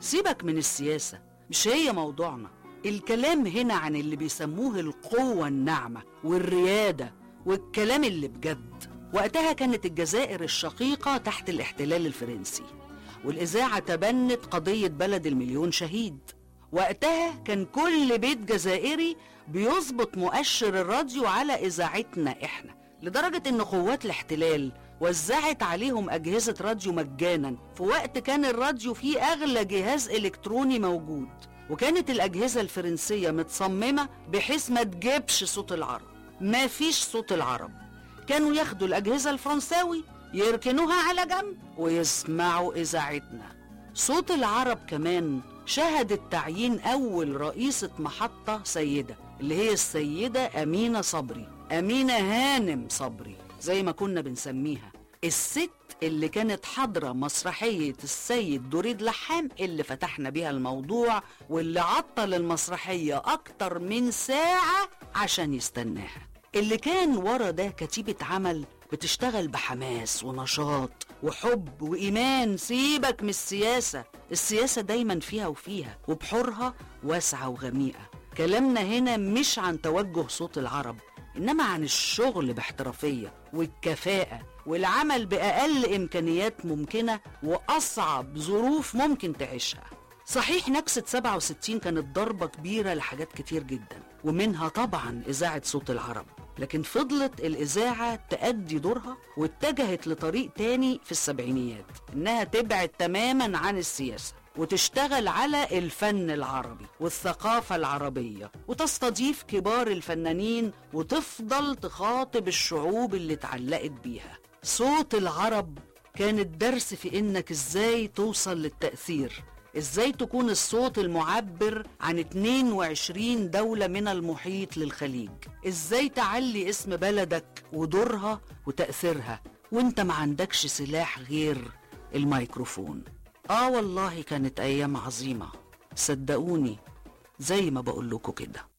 سيبك من السياسة مش هي موضوعنا الكلام هنا عن اللي بيسموه القوة الناعمة والريادة والكلام اللي بجد وقتها كانت الجزائر الشقيقة تحت الاحتلال الفرنسي والإذاعة تبنت قضية بلد المليون شهيد وقتها كان كل بيت جزائري بيظبط مؤشر الراديو على إذاعتنا إحنا لدرجة إن قوات الاحتلال وزعت عليهم أجهزة راديو مجانا في وقت كان الراديو فيه أغلى جهاز إلكتروني موجود وكانت الأجهزة الفرنسية متصممة بحيث ما تجيبش صوت العرب ما فيش صوت العرب كانوا ياخدوا الأجهزة الفرنساوي يركنوها على جنب ويسمعوا إذاعتنا صوت العرب كمان شهدت تعيين أول رئيسة محطة سيدة اللي هي السيدة أمينة صبري أمينة هانم صبري زي ما كنا بنسميها الست اللي كانت حاضرة مسرحية السيد دريد لحام اللي فتحنا بيها الموضوع واللي عطل المسرحية أكتر من ساعة عشان يستناها اللي كان ورا ده كتيبة عمل بتشتغل بحماس ونشاط وحب وإيمان سيبك من السياسة السياسة دايما فيها وفيها وبحورها واسعة وغميقة كلامنا هنا مش عن توجه صوت العرب إنما عن الشغل باحترافية والكفاءة والعمل بأقل إمكانيات ممكنة وأصعب ظروف ممكن تعيشها صحيح نكسة 67 كانت ضربة كبيرة لحاجات كتير جدا ومنها طبعا إذاعة صوت العرب لكن فضلت الإذاعة تأدي دورها واتجهت لطريق تاني في السبعينيات إنها تبعد تماما عن السياسة وتشتغل على الفن العربي والثقافة العربية وتستضيف كبار الفنانين وتفضل تخاطب الشعوب اللي اتعلقت بيها صوت العرب كان الدرس في إنك إزاي توصل للتأثير ازاي تكون الصوت المعبر عن 22 دولة من المحيط للخليج ازاي تعلي اسم بلدك ودورها وتأثيرها وانت ما عندكش سلاح غير الميكروفون اه والله كانت ايام عظيمة صدقوني زي ما بقول لكم كده